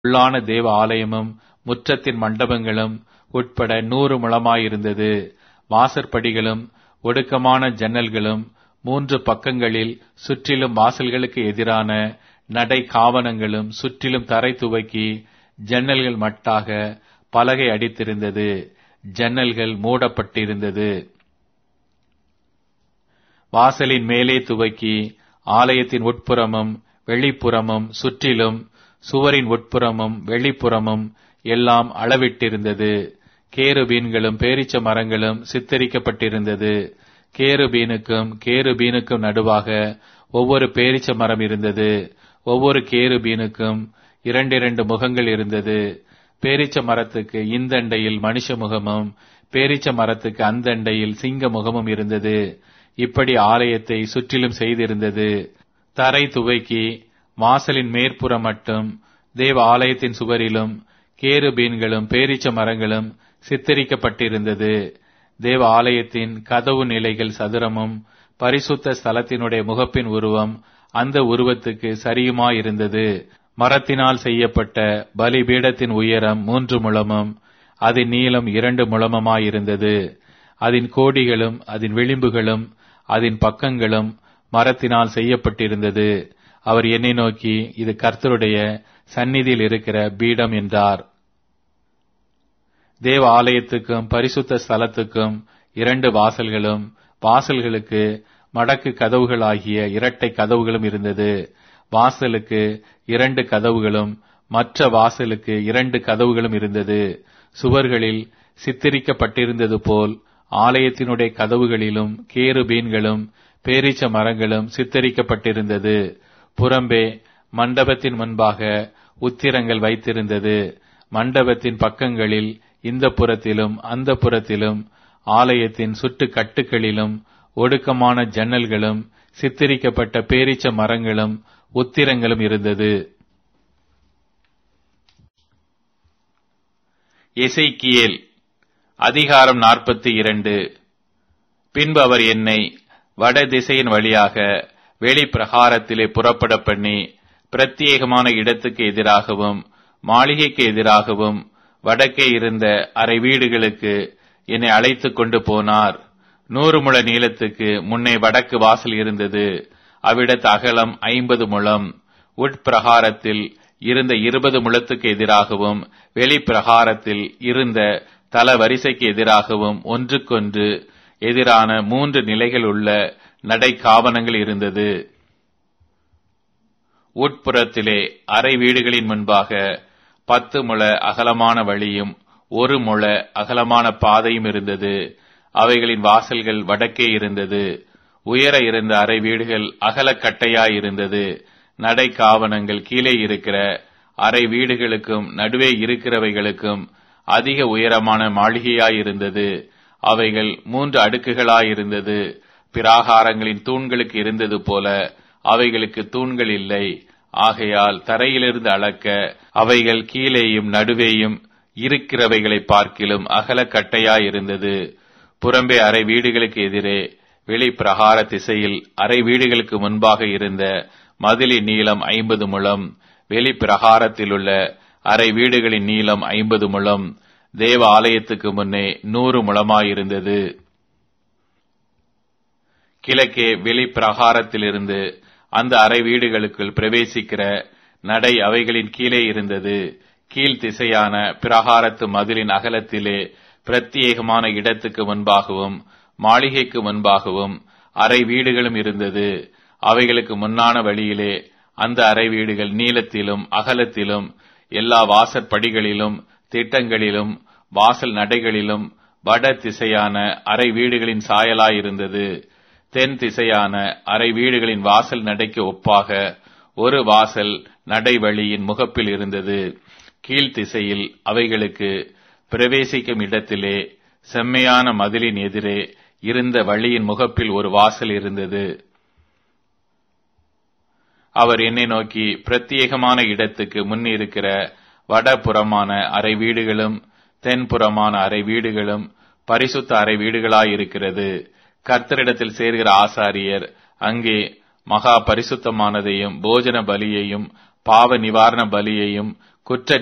உள்ளான தேவ ஆலயமும் முற்றத்தின் மண்டபங்களும் உட்பட நூறு முழமாயிருந்தது வாசற்படிகளும் ஒடுக்கமான ஜன்னல்களும் மூன்று பக்கங்களில் சுற்றிலும் வாசல்களுக்கு எதிரான நடை காவனங்களும் சுற்றிலும் தரை துவக்கி ஜன்னல்கள் மட்டாக பலகை அடித்திருந்தது ஜன்னல்கள் மூடப்பட்டிருந்தது வாசலின் மேலே துவக்கி ஆலயத்தின் உட்புறமும் வெளிப்புறமும் சுற்றிலும் சுவரின் உட்புறமும் வெளிப்புறமும் எல்லாம் அளவிட்டிருந்தது கேருபீன்களும் பேரிச்ச மரங்களும் சித்தரிக்கப்பட்டிருந்தது கேருபீனுக்கும் கேருபீனுக்கும் நடுவாக ஒவ்வொரு பேரிச்ச மரம் இருந்தது ஒவ்வொரு கேருபீனுக்கும் இரண்டிரண்டு முகங்கள் இருந்தது பேரிச்ச மரத்துக்கு இந்தண்டையில் மனுஷ முகமும் பேரிச்ச மரத்துக்கு அந்தண்டையில் சிங்க முகமும் இருந்தது இப்படி ஆலயத்தை சுற்றிலும் செய்திருந்தது தரை துவைக்கி வாசலின் மேற்புறம் மட்டும் தேவ ஆலயத்தின் சுவரிலும் கேருபீன்களும் பேரிச்ச மரங்களும் சித்தரிக்கப்பட்டிருந்தது தேவ ஆலயத்தின் கதவு நிலைகள் சதுரமும் பரிசுத்த ஸ்தலத்தினுடைய முகப்பின் உருவம் அந்த உருவத்துக்கு சரியுமாயிருந்தது மரத்தினால் செய்யப்பட்ட பலிபீடத்தின் உயரம் மூன்று முழமும் அதன் நீளம் இரண்டு முழமுமாயிருந்தது அதன் கோடிகளும் அதன் விளிம்புகளும் அதன் பக்கங்களும் மரத்தினால் செய்யப்பட்டிருந்தது அவர் என்னை நோக்கி இது கர்த்தருடைய சந்நிதியில் இருக்கிற பீடம் என்றார் தேவ ஆலயத்துக்கும் பரிசுத்த ஸ்தலத்துக்கும் இரண்டு வாசல்களும் வாசல்களுக்கு மடக்கு கதவுகளாகிய இரட்டை கதவுகளும் இருந்தது வாசலுக்கு இரண்டு கதவுகளும் மற்ற வாசலுக்கு இரண்டு கதவுகளும் இருந்தது சுவர்களில் சித்தரிக்கப்பட்டிருந்தது போல் ஆலயத்தினுடைய கதவுகளிலும் கேருபீன்களும் பேரீச்ச மரங்களும் சித்தரிக்கப்பட்டிருந்தது புறம்பே மண்டபத்தின் முன்பாக உத்திரங்கள் வைத்திருந்தது மண்டபத்தின் பக்கங்களில் இந்த புறத்திலும் அந்த புறத்திலும் ஆலயத்தின் சுட்டு கட்டுகளிலும் ஒடுக்கமான ஜன்னல்களும் சித்தரிக்கப்பட்ட பேரீச்ச மரங்களும் உத்திரங்களும் இருந்தது எசைக்கியேல் அதிகாரம் நாற்பத்தி இரண்டு பின்பு அவர் என்னை வட திசையின் வழியாக வெளிப்பிரகாரத்திலே புறப்பட பண்ணி பிரத்யேகமான இடத்துக்கு எதிராகவும் மாளிகைக்கு எதிராகவும் வடக்கே இருந்த அரை வீடுகளுக்கு என்னை அழைத்துக் கொண்டு போனார் நூறு முழ நீளத்துக்கு முன்னே வடக்கு வாசல் இருந்தது அவ்விடத்து அகலம் ஐம்பது முழம் உட்பிரகாரத்தில் இருந்த இருபது முழத்துக்கு எதிராகவும் வெளிப்பிரகாரத்தில் இருந்த தல வரிசைக்கு எதிராகவும் ஒன்றுக்கொன்று எதிரான மூன்று நிலைகள் உள்ள நடை காவனங்கள் இருந்தது உட்புறத்திலே அறை வீடுகளின் முன்பாக பத்து முழ அகலமான வழியும் ஒரு முழ அகலமான பாதையும் இருந்தது அவைகளின் வாசல்கள் வடக்கே இருந்தது உயர இருந்த அறை வீடுகள் அகலக்கட்டையாய் இருந்தது நடை காவனங்கள் கீழே இருக்கிற அறை வீடுகளுக்கும் நடுவே இருக்கிறவைகளுக்கும் அதிக உயரமான மாளிகையாயிருந்தது அவைகள் மூன்று அடுக்குகளாயிருந்தது பிராகாரங்களின் தூண்களுக்கு இருந்தது போல அவைகளுக்கு தூண்கள் இல்லை ஆகையால் தரையிலிருந்து அளக்க அவைகள் கீழேயும் நடுவேயும் இருக்கிறவைகளை பார்க்கிலும் அகலக்கட்டையாயிருந்தது புறம்பே அறை வீடுகளுக்கு எதிரே வெளி பிரகார திசையில் அறை வீடுகளுக்கு முன்பாக இருந்த மதிலின் நீளம் ஐம்பது முழம் வெளி பிரகாரத்திலுள்ள அறை வீடுகளின் நீளம் ஐம்பது முழம் தேவ ஆலயத்துக்கு முன்னே நூறு முழமாயிருந்தது கிழக்கே வெளி பிரகாரத்திலிருந்து அந்த அறை வீடுகளுக்குள் பிரவேசிக்கிற நடை அவைகளின் கீழே இருந்தது கீழ் திசையான பிரகாரத்து மதிலின் அகலத்திலே பிரத்யேகமான இடத்துக்கு முன்பாகவும் மாளிகைக்கு முன்பாகவும் அறை வீடுகளும் இருந்தது அவைகளுக்கு முன்னான வழியிலே அந்த அறை வீடுகள் நீளத்திலும் அகலத்திலும் எல்லா வாசற்படிகளிலும் திட்டங்களிலும் வாசல் நடைகளிலும் வட திசையான அறை வீடுகளின் சாயலாயிருந்தது தென் திசையான அறை வீடுகளின் வாசல் நடைக்கு ஒப்பாக ஒரு வாசல் நடைவழியின் முகப்பில் இருந்தது கீழ் திசையில் அவைகளுக்கு பிரவேசிக்கும் இடத்திலே செம்மையான மதிலின் எதிரே இருந்த வழியின் முகப்பில் ஒரு வாசல் இருந்தது அவர் என்னை நோக்கி பிரத்யேகமான இடத்துக்கு முன் இருக்கிற வடபுறமான அறை வீடுகளும் தென்புறமான அறை வீடுகளும் பரிசுத்த அறை வீடுகளாயிருக்கிறது கர்த்தரிடத்தில் சேர்கிற ஆசாரியர் அங்கே மகா பரிசுத்தமானதையும் போஜன பலியையும் பாவ நிவாரண பலியையும் குற்ற